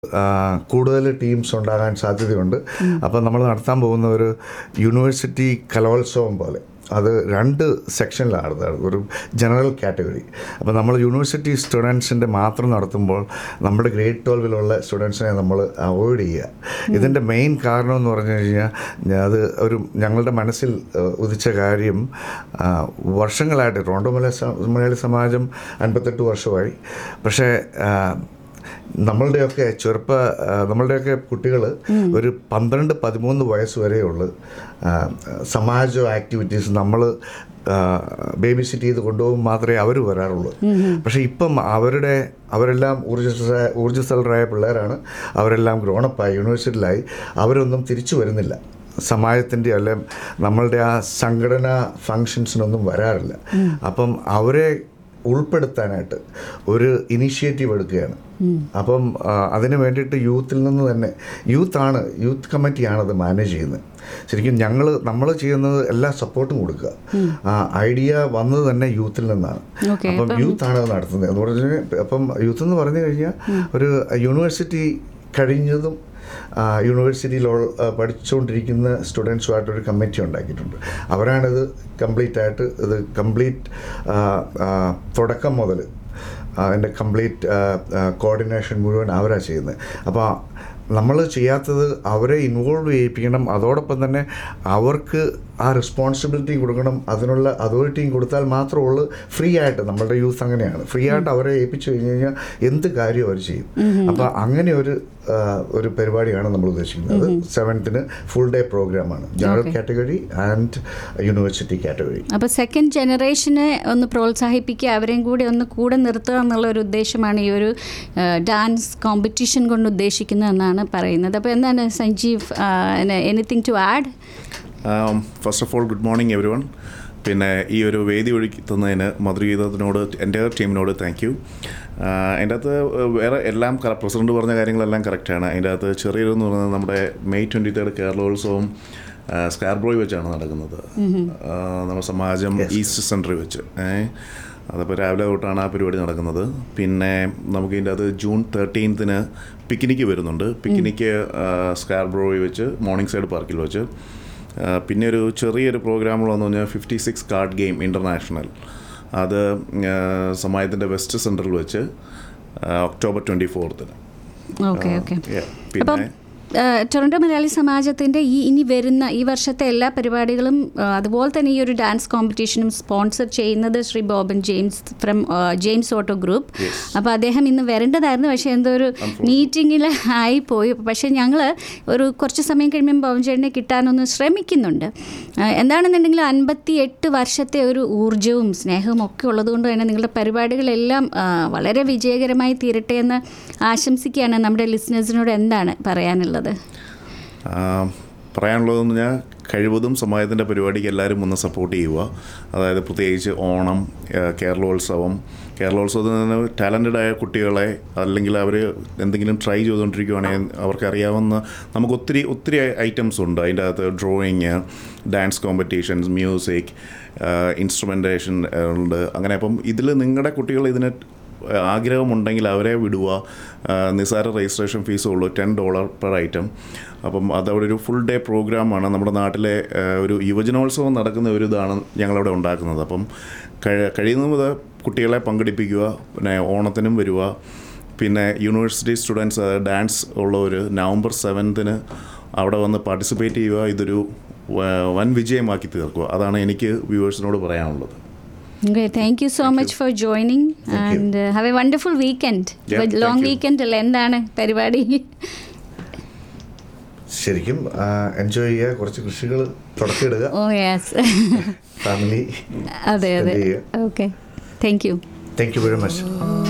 കൂടുതൽ ടീംസ് ഉണ്ടാകാൻ സാധ്യതയുണ്ട് അപ്പം നമ്മൾ നടത്താൻ പോകുന്ന ഒരു യൂണിവേഴ്സിറ്റി കലോത്സവം പോലെ അത് രണ്ട് സെക്ഷനിലാണ് നടത്തുന്നത് ഒരു ജനറൽ കാറ്റഗറി അപ്പോൾ നമ്മൾ യൂണിവേഴ്സിറ്റി സ്റ്റുഡൻസിൻ്റെ മാത്രം നടത്തുമ്പോൾ നമ്മുടെ ഗ്രേഡ് ട്വൽവിലുള്ള സ്റ്റുഡൻസിനെ നമ്മൾ അവോയ്ഡ് ചെയ്യുക ഇതിൻ്റെ മെയിൻ കാരണം എന്ന് പറഞ്ഞു കഴിഞ്ഞാൽ അത് ഒരു ഞങ്ങളുടെ മനസ്സിൽ ഏഹ്, ഉദിച്ച കാര്യം ആ, വർഷങ്ങളായിട്ട് റോണ്ടോ മലയാളി സ- മലയാളി സമാജം അൻപത്തെട്ട് വർഷമായി പക്ഷേ ആ, നമ്മളുടെയൊക്കെ ചെറുപ്പ ആ, നമ്മളുടെയൊക്കെ കുട്ടികൾ ഒരു പന്ത്രണ്ട് പതിമൂന്ന് വയസ്സ് വരെയുള്ള ആ, സമാജ ആക്ടിവിറ്റീസ് നമ്മൾ ബേബി സിറ്റ് ചെയ്ത് കൊണ്ടുപോകും മാത്രമേ അവർ വരാറുള്ളൂ പക്ഷേ ഇപ്പം അവരുടെ അവരെല്ലാം ഊർജ്ജ ഊർജ്ജസ്വലരായ പിള്ളേരാണ് അവരെല്ലാം ഗ്രോണപ്പായി യൂണിവേഴ്സിറ്റിയിലായി അവരൊന്നും തിരിച്ചു വരുന്നില്ല സമാജത്തിൻ്റെ അല്ലെ നമ്മളുടെ ആ സംഘടനാ ഫങ്ഷൻസിനൊന്നും വരാറില്ല അപ്പം അവരെ ഉൾപ്പെടുത്താനായിട്ട് ഒരു ഇനിഷ്യേറ്റീവ് എടുക്കുകയാണ് അപ്പം ആ, അതിന് വേണ്ടിയിട്ട് യൂത്തിൽ നിന്ന് തന്നെ യൂത്താണ് യൂത്ത് കമ്മിറ്റിയാണ് അത് മാനേജ് ചെയ്യുന്നത് ശരിക്കും ഞങ്ങൾ നമ്മൾ ചെയ്യുന്നത് എല്ലാ സപ്പോർട്ടും കൊടുക്കുക ആ ഐഡിയ വന്നത് തന്നെ യൂത്തിൽ നിന്നാണ് Okay, അപ്പം യൂത്താണ് അത് നടത്തുന്നത് എന്ന് പറഞ്ഞാൽ അപ്പം യൂത്ത് എന്ന് പറഞ്ഞു കഴിഞ്ഞാൽ ഒരു യൂണിവേഴ്സിറ്റി കഴിഞ്ഞതും ആ, യൂണിവേഴ്സിറ്റിയിൽ ഉൾ- ആ, പഠിച്ചുകൊണ്ടിരിക്കുന്ന സ്റ്റുഡൻസുമായിട്ടൊരു കമ്മിറ്റി ഉണ്ടാക്കിയിട്ടുണ്ട് അവരാണിത് കംപ്ലീറ്റ് ആയിട്ട് ഇത് കംപ്ലീറ്റ് തുടക്കം മുതൽ അതിൻ്റെ കംപ്ലീറ്റ് കോർഡിനേഷൻ മുഴുവൻ അവരാണ് ചെയ്യുന്നത് അപ്പോൾ നമ്മൾ ചെയ്യാത്തത് അവരെ ഇൻവോൾവ് ചെയ്യിപ്പിക്കണം അതോടൊപ്പം തന്നെ അവർക്ക് ആ റെസ്പോൺസിബിലിറ്റി കൊടുക്കണം അതിനുള്ള അതോറിറ്റിയും കൊടുത്താൽ മാത്രമേ ഉള്ളൂ ഫ്രീ ആയിട്ട് നമ്മളുടെ യൂത്ത് അങ്ങനെയാണ് ഫ്രീ ആയിട്ട് അവരെ ഏൽപ്പിച്ചു കഴിഞ്ഞ് കഴിഞ്ഞാൽ എന്ത് കാര്യം അവർ ചെയ്യും അപ്പോൾ അങ്ങനെ ഒരു ആ, ഒരു പരിപാടിയാണ് നമ്മൾ ഉദ്ദേശിക്കുന്നത് സെവൻത്തിന് ഫുൾ ഡേ പ്രോഗ്രാമാണ് general category and university category അപ്പോൾ സെക്കൻഡ് ജനറേഷനെ ഒന്ന് പ്രോത്സാഹിപ്പിക്കുക അവരെയും കൂടി ഒന്ന് കൂടെ നിർത്തുക എന്നുള്ള ഒരു ഉദ്ദേശമാണ് ഈ ഒരു ഡാൻസ് കോമ്പറ്റീഷൻ കൊണ്ട് ഉദ്ദേശിക്കുന്നത് എന്നാണ് പറയുന്നത് അപ്പോൾ എന്താണ് Sanjeev anything to add first of all good morning everyone പിന്നെ ഈ ഒരു വേദി ഒരുക്കി തന്നതിന് മധുരഗീതത്തിനോട് എൻ്റെ ടീമിനോട് താങ്ക് യു അതിൻ്റെ അകത്ത് വേറെ എല്ലാം പ്രസിഡന്റ് പറഞ്ഞ കാര്യങ്ങളെല്ലാം കറക്റ്റാണ് അതിൻ്റെ അകത്ത് ചെറിയൊരു എന്ന് പറയുന്നത് നമ്മുടെ മെയ് ട്വൻറ്റി തേർഡ് കേരളോത്സവം സ്കാർബ്രോയിൽ വെച്ചാണ് നടക്കുന്നത് ആ, നമ്മുടെ സമാജം ഈസ്റ്റ് സെൻറ്ററിൽ വെച്ച് ഏഹ് അതപ്പോൾ രാവിലെ തൊട്ടാണ് ആ പരിപാടി നടക്കുന്നത് പിന്നെ നമുക്ക് ഇതിൻ്റെ അത് ജൂൺ തേർട്ടീൻത്തിന് പിക്നിക്ക് വരുന്നുണ്ട് പിക്നിക്ക് സ്കാർബ്രോയിൽ വെച്ച് മോർണിംഗ് സൈഡ് പാർക്കിൽ വെച്ച് ആ, പിന്നെ ഒരു ചെറിയൊരു പ്രോഗ്രാമുള്ളതെന്ന് പറഞ്ഞാൽ fifty six card game international അത് ആ, സമാജത്തിൻ്റെ വെസ്റ്റ് സെൻറ്ററിൽ വെച്ച് ആ, ഒക്ടോബർ ട്വൻറ്റി ഫോർത്തിന് ഓക്കെ ഓക്കെ പിന്നെ അപ്പം ഏഹ്, ടൊറൻറ്റോ മലയാളി സമാജത്തിൻ്റെ ഈ ഇനി വരുന്ന ഈ വർഷത്തെ എല്ലാ പരിപാടികളും ഏഹ്, അതുപോലെ തന്നെ ഈ ഒരു ഡാൻസ് കോമ്പറ്റീഷനും സ്പോൺസർ ചെയ്യുന്നത് Shri Boban James from James auto group അപ്പോൾ അദ്ദേഹം ഇന്ന് വരേണ്ടതായിരുന്നു പക്ഷേ എന്തോ ഒരു മീറ്റിങ്ങിൽ ആയിപ്പോയി പക്ഷേ ഞങ്ങൾ ഒരു കുറച്ച് സമയം കഴിയുമ്പോൾ ബോബൻ ചേട്ടനെ കിട്ടാനൊന്ന് ശ്രമിക്കുന്നുണ്ട് ഏഹ്, എന്താണെന്നുണ്ടെങ്കിൽ അൻപത്തി എട്ട് വർഷത്തെ ഒരു ഊർജ്ജവും സ്നേഹവും ഒക്കെ ഉള്ളതുകൊണ്ട് തന്നെ നിങ്ങളുടെ പരിപാടികളെല്ലാം ആ, വളരെ വിജയകരമായി തീരട്ടെ എന്ന് ആശംസിക്കുകയാണ് നമ്മുടെ ലിസണേഴ്സിനോട് എന്താണ് പറയാനുള്ളത് ആ, പറയാനുള്ളതെന്ന് പറഞ്ഞാൽ കഴിവതും സമാജത്തിൻ്റെ പരിപാടിക്ക് എല്ലാവരും ഒന്ന് സപ്പോർട്ട് ചെയ്യുക അതായത് പ്രത്യേകിച്ച് ഓണം ആ, കേരളോത്സവം കേരളോത്സവത്തിൽ നിന്ന് ടാലൻറ്റഡ് ആയ കുട്ടികളെ അല്ലെങ്കിൽ അവർ എന്തെങ്കിലും ട്രൈ ചെയ്തുകൊണ്ടിരിക്കുകയാണെങ്കിൽ അവർക്ക് അറിയാവുന്ന നമുക്ക് ഒത്തിരി ഒത്തിരി ഐറ്റംസ് ഉണ്ട് അതിൻ്റെ അകത്ത് drawing dance competitions music instrumentation ഉണ്ട് അങ്ങനെ അപ്പം ഇതിൽ നിങ്ങളുടെ കുട്ടികൾ ഇതിന് ആഗ്രഹമുണ്ടെങ്കിൽ അവരെ വിടുക ആ, നിസ്സാര രജിസ്ട്രേഷൻ ഫീസേ ഉള്ളൂ ടെൻ ഡോളർ പെർ ഐറ്റം അപ്പം അതവിടെ ഒരു ഫുൾ ഡേ പ്രോഗ്രാമാണ് നമ്മുടെ നാട്ടിലെ ആ, ഒരു യുവജനോത്സവം നടക്കുന്ന ഒരു ഇതാണ് ഞങ്ങളവിടെ ഉണ്ടാക്കുന്നത് അപ്പം കഴി- കഴിയുന്നത് കുട്ടികളെ പങ്കെടുപ്പിക്കുക പിന്നെ ഓണത്തിനും വരിക പിന്നെ യൂണിവേഴ്സിറ്റി സ്റ്റുഡൻസ് ഡാൻസ് ഉള്ളവർ നവംബർ സെവൻത്തിന് അവിടെ വന്ന് പാർട്ടിസിപ്പേറ്റ് ചെയ്യുക ഇതൊരു വ- വൻ വിജയമാക്കി തീർക്കുക അതാണ് എനിക്ക് വ്യൂവേഴ്സിനോട് പറയാനുള്ളത് Okay, thank you so much for joining you. and uh, have a wonderful weekend. Yeah, But long thank you. weekend അല്ലേ എന്താണ് പരിപാടി ശരിക്കും എൻജോയ് ചെയ്യുക കുറച്ച് കൃഷികൾ തുടക്കിയിടുക ഓ യെസ് ഫാമിലി അതെ അതെ Spend ചെയ്യുക. Okay thank you thank you very much